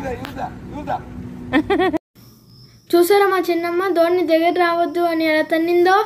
చూసారా మా చిన్నమ్మ ధోని దగ్గర రావద్దు అని ఎలా తన్నిందో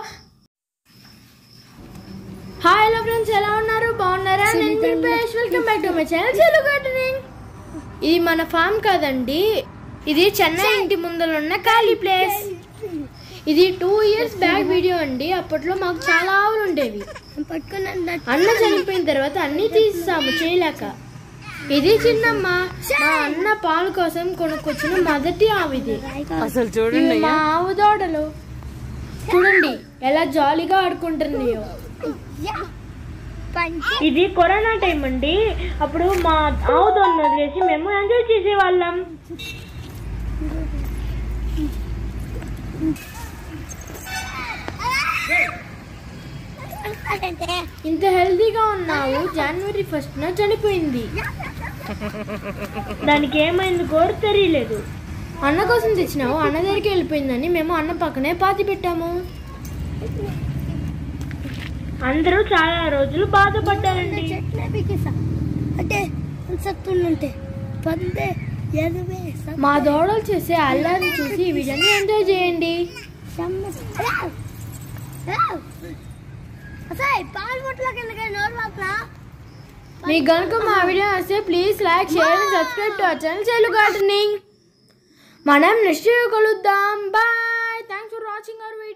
హాయ్ హలో ఫ్రెండ్స్ ఎలా ఉన్నారు బాగున్నారా నేను మీ పేష్ welcome back to my channel Chelu gardening ఇది మన ఫామ్ కాదండి ఇది చెన్నై ఇంటి ముందర ఉన్న ఖాళీ ప్లేస్ ఇది టూ ఇయర్స్ బ్యాక్ వీడియో అండి అప్పట్లో మాకు చాలా ఆవులు ఉండేవి అన్న చనిపోయిన తర్వాత అన్ని తీసాము చేయలేక ఇది చిన్నమ్మ మా అన్న పాలు కోసం కొనుక్కొచ్చిన మొదటి ఆవు ఇది అసలు చూడండి ఇవి మా ఆవు దూడలు చూడండి ఎలా జాలీగా ఆడుకుంటున్నాయో ఇది కరోనా టైం అండి అప్పుడు మా ఆవు దోన్ని వదిలేసి మేము ఎంజాయ్ చేసేవాళ్ళం ఇంత హెల్తీగా ఉన్నావు జనవరి ఫస్ట్ న చనిపోయింది దానికి ఏమైంది కోరు తెలియలేదు అన్న కోసం తెచ్చినావు అన్న దగ్గరికి వెళ్ళిపోయిందని మేము అన్న పక్కనే పాతి పెట్టాము అందరూ చాలా రోజులు బాధపడ్డారండి అంటే సత్తుంటే పందే ఎనభై మా దోడలు చేసే అల్లాన్ని చూసి ఈ వీడియోని ఎంజాయ్ చేయండి అసలు పాలు ముట్లకి ఎందుకని నోరు మాత్రం మీకు కనుక మా వీడియో వస్తే please like share and subscribe to our channel Chelu gardening మనం నెక్స్ట్ కలుద్దాం bye thanks for watching our video